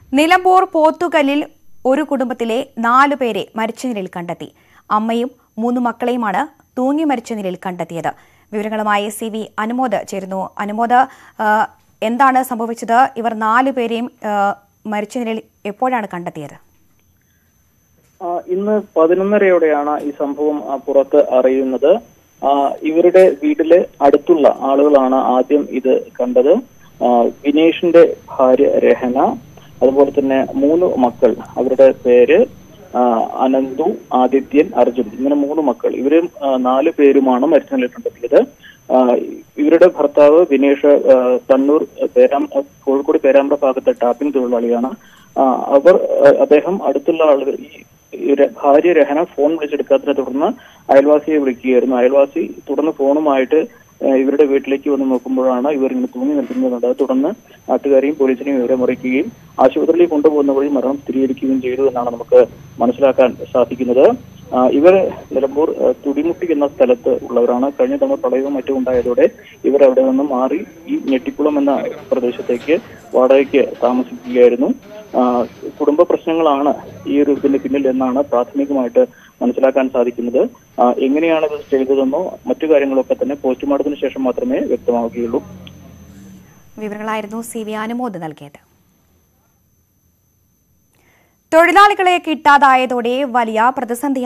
നിലമ്പൂർ പോത്തുകല്ലിൽ ഒരു കുടുംബത്തിലെ നാലു പേരെ മരിച്ച നിലയിൽ കണ്ടെത്തി അമ്മയും മൂന്ന് മക്കളെയുമാണ് തൂങ്ങി മരിച്ച നിലയിൽ കണ്ടെത്തിയത് വിവരങ്ങളുമായി സി വി അനുമോദ് ചേരുന്നു അനുമോദ് ആ, എന്താണ് സംഭവിച്ചത് ഇവർ നാലു പേരെയും ആ, മരിച്ച നിലയിൽ എപ്പോഴാണ് കണ്ടെത്തിയത് ആ, ഇന്ന് പതിനൊന്നരയോടെയാണ് ഈ സംഭവം ആ, പുറത്ത് അറിയുന്നത് ആ, ഇവരുടെ വീട്ടിലെ അടുത്തുള്ള ആളുകളാണ് ആദ്യം ഇത് കണ്ടത് ആ, വിനേഷിന്റെ ഭാര്യ രഹന അതുപോലെ തന്നെ മൂന്ന് മക്കൾ അവരുടെ പേര് ആ, അനന്തു ആദിത്യൻ അർജുൻ ഇങ്ങനെ മൂന്ന് മക്കൾ ഇവര് ആ, നാല് പേരുമാണ് മരിച്ച നിലയിൽ കണ്ടെത്തിയത് ആ, ഇവരുടെ ഭർത്താവ് വിനേഷ് ആ, കണ്ണൂർ പേരാം കോഴിക്കോട് പേരാമ്പ്ര ഭാഗത്തെ ടാപ്പിംഗ് തൊഴിലാളിയാണ് ആ, അവർ ആ, അദ്ദേഹം അടുത്തുള്ള ആളുകൾ ഈ ഈ ര- ഭാര്യ രഹന ഫോൺ വിളിച്ചെടുക്കാത്തതിനെ തുടർന്ന് അയൽവാസിയെ വിളിക്കുകയായിരുന്നു അയൽവാസി തുടർന്ന് ഫോണുമായിട്ട് ആ, ഇവരുടെ വീട്ടിലേക്ക് വന്ന് നോക്കുമ്പോഴാണ് ഇവർ ഇങ്ങനെ തൂങ്ങി നിൽക്കുന്നത് തുടർന്ന് നാട്ടുകാരെയും പോലീസിനെയും വിവരം അറിയിക്കുകയും ആശുപത്രിയിൽ കൊണ്ടുപോകുന്ന വഴി മരണം സ്ഥിരീകരിക്കുകയും ചെയ്തു എന്നാണ് നമുക്ക് മനസ്സിലാക്കാൻ സാധിക്കുന്നത് ആ, ഇവർ നിലമ്പൂർ ആ, തുടിമുട്ടി എന്ന സ്ഥലത്ത് ഉള്ളവരാണ് കഴിഞ്ഞ തവണ പ്രളയവും മറ്റും ഉണ്ടായതോടെ ഇവർ അവിടെ നിന്ന് മാറി ഈ ഞെട്ടിക്കുളം എന്ന പ്രദേശത്തേക്ക് വാടകയ്ക്ക് താമസിക്കുകയായിരുന്നു ആ, കുടുംബ പ്രശ്നങ്ങളാണ് ഈ ഒരു ഇതിന്റെ പിന്നിൽ എന്നാണ് പ്രാഥമികമായിട്ട് മനസ്സിലാക്കാൻ സാധിക്കുന്നത് ആ, എങ്ങനെയാണ് ഇത് ചെയ്തതെന്നോ മറ്റു കാര്യങ്ങളൊക്കെ തന്നെ പോസ്റ്റ്മോർട്ടത്തിന് ശേഷം മാത്രമേ വ്യക്തമാവുകയുള്ളൂ വിവരങ്ങളായിരുന്നു സി വി അനുമോദ് നൽകിയത് തൊഴിലാളികളെ കിട്ടാതായതോടെ വലിയ പ്രതിസന്ധി